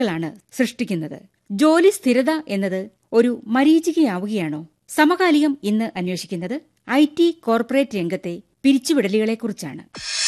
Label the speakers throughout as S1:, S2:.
S1: ാണ് സൃഷ്ടിക്കുന്നത് ജോലി സ്ഥിരത എന്നത് ഒരു മരീചികയാവുകയാണോ സമകാലികം ഇന്ന് അന്വേഷിക്കുന്നത് ഐ ടി കോർപ്പറേറ്റ് രംഗത്തെ പിരിച്ചുവിടലുകളെക്കുറിച്ചാണ്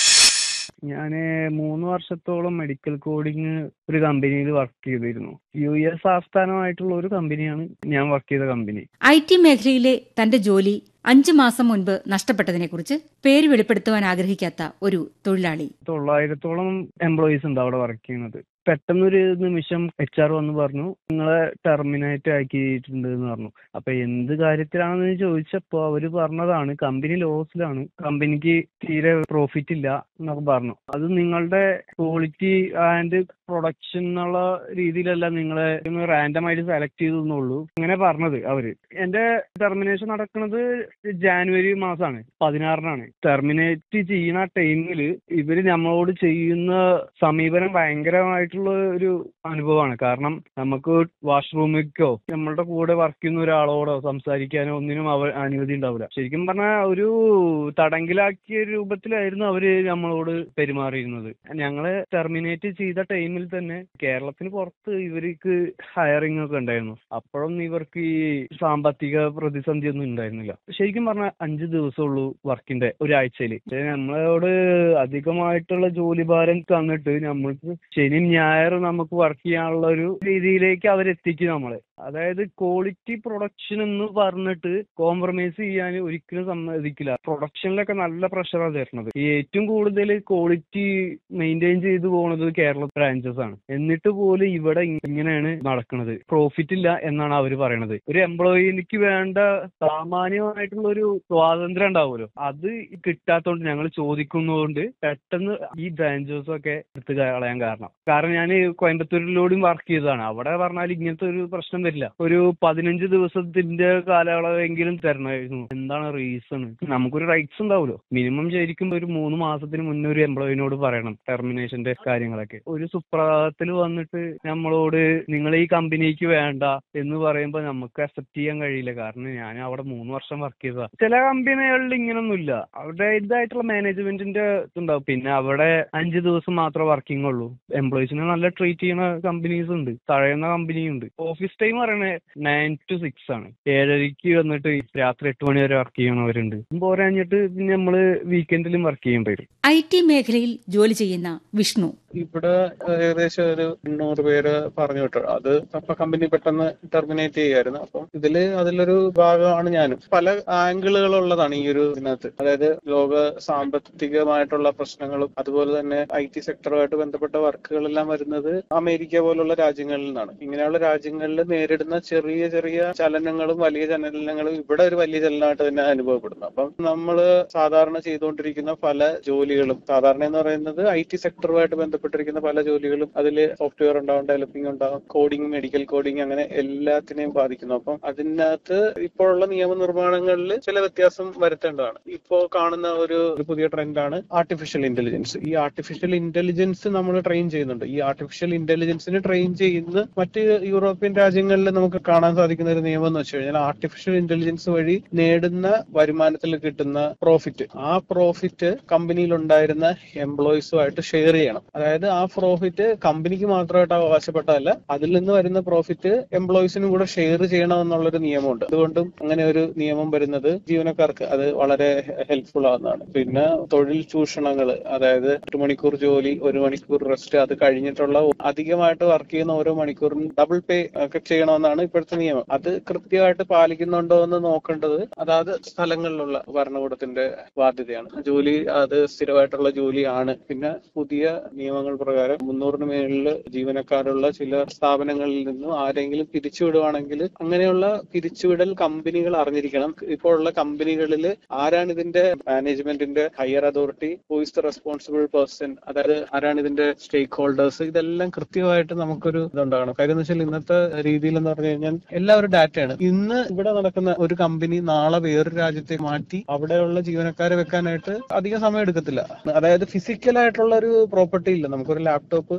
S2: ഞാൻ മൂന്ന് വർഷത്തോളം മെഡിക്കൽ കോഡിങ് ഒരു കമ്പനിയിൽ വർക്ക് ചെയ്തിരുന്നു യു എസ് ആസ്ഥാനമായിട്ടുള്ള ഒരു കമ്പനിയാണ് ഞാൻ വർക്ക് ചെയ്ത കമ്പനി
S1: ഐ ടി മേഖലയിലെ തന്റെ ജോലി അഞ്ചു മാസം മുൻപ് നഷ്ടപ്പെട്ടതിനെക്കുറിച്ച് പേര് വെളിപ്പെടുത്തുവാൻ ആഗ്രഹിക്കാത്ത ഒരു തൊഴിലാളി
S2: തൊള്ളായിരത്തോളം എംപ്ലോയീസ് ഉണ്ട് അവിടെ വർക്ക് ചെയ്യുന്നത് പെട്ടെന്നൊരു നിമിഷം എച്ച് ആർ വന്ന് പറഞ്ഞു നിങ്ങളെ ടെർമിനേറ്റ് ആക്കിയിട്ടുണ്ട് എന്ന് പറഞ്ഞു അപ്പൊ എന്ത് കാര്യത്തിലാണെന്ന് ചോദിച്ചപ്പോ അവര് പറഞ്ഞതാണ് കമ്പനി ലോസിലാണ് കമ്പനിക്ക് തീരെ പ്രോഫിറ്റ് ഇല്ല എന്നൊക്കെ പറഞ്ഞു അത് നിങ്ങളുടെ ക്വാളിറ്റി ആൻഡ് പ്രൊഡക്ഷൻ എന്നുള്ള രീതിയിലല്ല നിങ്ങളെ റാൻഡം ആയിട്ട് സെലക്ട് ചെയ്തെന്നുള്ളൂ അങ്ങനെ പറഞ്ഞത് അവര് എന്റെ ടെർമിനേഷൻ നടക്കുന്നത് ജാനുവരി മാസമാണ് പതിനാറിനാണ് ടെർമിനേറ്റ് ചെയ്യുന്ന ടൈമിൽ ഇവര് നമ്മളോട് ചെയ്യുന്ന സമീപനം ഭയങ്കരമായിട്ടുള്ള ഒരു അനുഭവമാണ് കാരണം നമുക്ക് വാഷ്റൂമിലേക്കോ നമ്മളുടെ കൂടെ വർക്ക് ചെയ്യുന്ന ഒരാളോടോ സംസാരിക്കാനോ ഒന്നിനും അവ അനുമതി ഉണ്ടാവില്ല ശരിക്കും പറഞ്ഞാൽ ഒരു തടങ്കിലാക്കിയ രൂപത്തിലായിരുന്നു അവര് നമ്മളോട് പെരുമാറിയിരുന്നത് ഞങ്ങളെ ടെർമിനേറ്റ് ചെയ്ത ടൈമിൽ തന്നെ കേരളത്തിന് പുറത്ത് ഇവർക്ക് ഹയറിംഗ് ഒക്കെ ഉണ്ടായിരുന്നു അപ്പോഴും ഇവർക്ക് ഈ സാമ്പത്തിക പ്രതിസന്ധി ഒന്നും ഉണ്ടായിരുന്നില്ല ശരിക്കും പറഞ്ഞാൽ അഞ്ച് ദിവസമുള്ളൂ വർക്കിന്റെ ഒരാഴ്ചയിൽ നമ്മളോട് അധികമായിട്ടുള്ള ജോലി ഭാരം തന്നിട്ട് നമ്മൾക്ക് ശനിയും ഞായറും നമുക്ക് വർക്ക് ചെയ്യാനുള്ള ഒരു രീതിയിലേക്ക് അവരെത്തിക്കും നമ്മളെ അതായത് ക്വാളിറ്റി പ്രൊഡക്ഷൻ എന്ന് പറഞ്ഞിട്ട് കോംപ്രമൈസ് ചെയ്യാൻ ഒരിക്കലും സമ്മതിക്കില്ല പ്രൊഡക്ഷനിലൊക്കെ നല്ല പ്രഷറാണ് തരുന്നത് ഈ ഏറ്റവും കൂടുതൽ ക്വാളിറ്റി മെയിൻറ്റെയിൻ ചെയ്തു പോകുന്നത് കേരള ബ്രാഞ്ചസ് ആണ് എന്നിട്ട് പോലും ഇവിടെ ഇങ്ങനെയാണ് നടക്കുന്നത് പ്രോഫിറ്റ് ഇല്ല എന്നാണ് അവർ പറയണത് ഒരു എംപ്ലോയിക്ക് വേണ്ട സാമാന്യമായിട്ടുള്ള ഒരു സ്വാതന്ത്ര്യം ഉണ്ടാവുമല്ലോ അത് കിട്ടാത്തോണ്ട് ഞങ്ങൾ ചോദിക്കുന്നതുകൊണ്ട് പെട്ടെന്ന് ഈ ബ്രാഞ്ചസ് ഒക്കെ എടുത്ത് കളയാൻ കാരണം കാരണം ഞാൻ കോയമ്പത്തൂരിലൂടെയും വർക്ക് ചെയ്തതാണ് അവിടെ പറഞ്ഞാൽ ഇങ്ങനത്തെ ഒരു പ്രശ്നം വരില്ല ഒരു പതിനഞ്ച് ദിവസത്തിന്റെ കാലയളവെങ്കിലും തരണമായിരുന്നു എന്താണ് റീസൺ നമുക്കൊരു റൈറ്റ്സ് ഉണ്ടാവുമല്ലോ മിനിമം ശരിക്കും ഒരു മൂന്ന് മാസത്തിന് മുന്നേ ഒരു എംപ്ലോയിനോട് പറയണം ടെർമിനേഷന്റെ കാര്യങ്ങളൊക്കെ ഒരു സുപ്രഭാതത്തിൽ വന്നിട്ട് നമ്മളോട് നിങ്ങൾ ഈ കമ്പനിക്ക് വേണ്ട എന്ന് പറയുമ്പോൾ നമുക്ക് അക്സെപ്റ്റ് ചെയ്യാൻ കഴിയില്ല കാരണം ഞാൻ അവിടെ മൂന്ന് വർഷം വർക്ക് ചെയ്തതാ ചില കമ്പനികളിൽ ഇങ്ങനൊന്നുമില്ല അവരുടെ ഇതായിട്ടുള്ള മാനേജ്മെന്റിന്റെ ഇതുണ്ടാവും പിന്നെ അവിടെ അഞ്ച് ദിവസം മാത്രമേ വർക്കിംഗ് ഉള്ളൂ എംപ്ലോയീസിനെ നല്ല ട്രീറ്റ് ചെയ്യുന്ന കമ്പനീസ് ഉണ്ട് തഴയുന്ന കമ്പനിയുണ്ട് ഓഫീസ് ടൈം പറയണേ നയൻ ടു സിക്സ് ആണ് ഏഴരയ്ക്ക് വന്നിട്ട് രാത്രി എട്ട് മണി വരെ വർക്ക് ചെയ്യണവരുണ്ട് പോരാഞ്ഞിട്ട് പിന്നെ നമ്മള് വീക്കെൻഡിലും വർക്ക് ചെയ്യേണ്ടി വരും
S1: ഐ ടി മേഖലയിൽ ജോലി ചെയ്യുന്ന വിഷ്ണു
S3: ഇവിടെ ഏകദേശം ഒരു എണ്ണൂറ് പേര് പറഞ്ഞു വിട്ടു അത് അപ്പൊ കമ്പനി പെട്ടെന്ന് ടെർമിനേറ്റ് ചെയ്യായിരുന്നു അപ്പം ഇതില് അതിലൊരു ഭാഗമാണ് ഞാനും പല ആംഗിളുകളുള്ളതാണ് ഈ ഒരു ഇതിനകത്ത് അതായത് ലോക സാമ്പത്തികമായിട്ടുള്ള പ്രശ്നങ്ങളും അതുപോലെ തന്നെ ഐ ടി സെക്ടറുമായിട്ട് ബന്ധപ്പെട്ട വർക്കുകളെല്ലാം വരുന്നത് അമേരിക്ക പോലുള്ള രാജ്യങ്ങളിൽ നിന്നാണ് ഇങ്ങനെയുള്ള രാജ്യങ്ങളിൽ നേരിടുന്ന ചെറിയ ചെറിയ ചലനങ്ങളും വലിയ ചലനങ്ങളും ഇവിടെ ഒരു വലിയ ചലനമായിട്ട് തന്നെ അനുഭവപ്പെടുന്നു അപ്പം നമ്മൾ സാധാരണ ചെയ്തുകൊണ്ടിരിക്കുന്ന പല ജോലികളും സാധാരണ എന്ന് പറയുന്നത് ഐ ടി സെക്ടറുമായിട്ട് ബന്ധപ്പെട്ടിരിക്കുന്ന പല ജോലികളും അതിൽ സോഫ്റ്റ്വെയർ ഉണ്ടാവും ഡെവലപ്പിംഗ് ഉണ്ടാവും കോഡിംഗ് മെഡിക്കൽ കോഡിംഗ് അങ്ങനെ എല്ലാത്തിനെയും ബാധിക്കുന്നു അപ്പം അതിനകത്ത് ഇപ്പോഴുള്ള നിയമനിർമ്മാണങ്ങളിൽ ചില വ്യത്യാസം വരുത്തേണ്ടതാണ് ഇപ്പോ കാണുന്ന ഒരു ഒരു പുതിയ ട്രെൻഡാണ് ആർട്ടിഫിഷ്യൽ ഇന്റലിജൻസ് ഈ ആർട്ടിഫിഷ്യൽ ഇന്റലിജൻസ് നമ്മൾ ട്രെയിൻ ചെയ്യുന്നുണ്ട് ഈ ആർട്ടിഫിഷ്യൽ ഇന്റലിജൻസിന് ട്രെയിൻ ചെയ്യുന്ന മറ്റ് യൂറോപ്യൻ രാജ്യങ്ങളിൽ നമുക്ക് കാണാൻ സാധിക്കുന്ന ഒരു നിയമം എന്ന് വെച്ച് കഴിഞ്ഞാൽ ആർട്ടിഫിഷ്യൽ ഇന്റലിജൻസ് വഴി നേടുന്ന വരുമാനത്തിൽ കിട്ടുന്ന പ്രോഫിറ്റ് ആ പ്രോഫിറ്റ് കമ്പനിയിൽ ഉണ്ടായിരുന്ന എംപ്ലോയീസുമായിട്ട് ഷെയർ ചെയ്യണം അതായത് ആ പ്രോഫിറ്റ് കമ്പനിക്ക് മാത്രമായിട്ട് അവകാശപ്പെട്ടതല്ല അതിൽ നിന്ന് വരുന്ന പ്രോഫിറ്റ് എംപ്ലോയീസിനും കൂടെ ഷെയർ ചെയ്യണം എന്നുള്ളൊരു നിയമമുണ്ട് അതുകൊണ്ടും അങ്ങനെ ഒരു നിയമം വരുന്നത് ജീവനക്കാർക്ക് അത് വളരെ ഹെൽപ്ഫുൾ ആവുന്നതാണ് പിന്നെ തൊഴിൽ ചൂഷണങ്ങൾ അതായത് ഒരു മണിക്കൂർ ജോലി ഒരു മണിക്കൂർ റെസ്റ്റ് അത് കഴിഞ്ഞിട്ടുള്ള അധികമായിട്ട് വർക്ക് ചെയ്യുന്ന ഓരോ മണിക്കൂറിനും ഡബിൾ പേ ഒക്കെ ചെയ്യണമെന്നാണ് ഇപ്പോഴത്തെ നിയമം അത് കൃത്യമായിട്ട് പാലിക്കുന്നുണ്ടോ എന്ന് നോക്കേണ്ടത് അതാത് സ്ഥലങ്ങളിലുള്ള ഭരണകൂടത്തിന്റെ ബാധ്യതയാണ് ജോലി അത് സ്ഥിരമായിട്ടുള്ള ജോലിയാണ് പിന്നെ പുതിയ നിയമങ്ങൾ പ്രകാരം മുന്നൂറിന് മേളിൽ ജീവനക്കാരുള്ള ചില സ്ഥാപനങ്ങളിൽ നിന്നും ആരെങ്കിലും പിരിച്ചുവിടുവാണെങ്കിൽ അങ്ങനെയുള്ള പിരിച്ചുവിടൽ കമ്പനികൾ അറിഞ്ഞിരിക്കണം ഇപ്പോൾ ഉള്ള കമ്പനികളിൽ ആരാണ് ഇതിന്റെ മാനേജ്മെന്റിന്റെ higher authority who is the responsible person അതായത് ആരാണ് ഇതിന്റെ സ്റ്റേക്ക് ഹോൾഡേഴ്സ് ഇതെല്ലാം കൃത്യമായിട്ട് നമുക്കൊരു ഇതുണ്ടാകണം കാര്യം എന്ന് വെച്ചാൽ ഇന്നത്തെ രീതിയിൽ എന്ന് പറഞ്ഞു കഴിഞ്ഞാൽ എല്ലാവരും ഡാറ്റയാണ് ഇന്ന് ഇവിടെ നടക്കുന്ന ഒരു കമ്പനി നാളെ വേറൊരു രാജ്യത്തേക്ക് മാറ്റി അവിടെയുള്ള ജീവനക്കാരെ വെക്കാനായിട്ട് അധികം സമയം എടുക്കത്തില്ല അതായത് ഫിസിക്കൽ ആയിട്ടുള്ള ഒരു പ്രോപ്പർട്ടി ഇല്ല നമുക്കൊരു ലാപ്ടോപ്പ്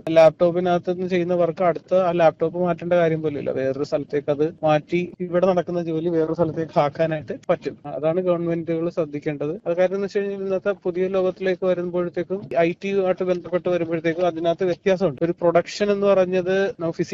S3: ലാപ്ടോപ്പിനകത്ത് നിന്ന് ചെയ്യുന്ന വർക്ക് അടുത്ത ആ ലാപ്ടോപ്പ് മാറ്റേണ്ട കാര്യം പോലും ഇല്ല വേറൊരു സ്ഥലത്തേക്ക് അത് മാറ്റി ഇവിടെ നടക്കുന്ന ജോലി വേറൊരു സ്ഥലത്തേക്ക് ആക്കാനായിട്ട് പറ്റും അതാണ് ഗവൺമെന്റുകൾ ശ്രദ്ധിക്കേണ്ടത് അത് കാര്യം എന്ന് വെച്ച് കഴിഞ്ഞാൽ ഇന്നത്തെ പുതിയ ലോകത്തിലേക്ക് വരുമ്പോഴത്തേക്കും ഐ ടി ആയിട്ട് ബന്ധപ്പെട്ട് വരുമ്പോഴത്തേക്കും അതിനകത്ത് വ്യത്യാസമുണ്ട് ഒരു പ്രൊഡക്ഷൻ എന്ന് പറഞ്ഞത്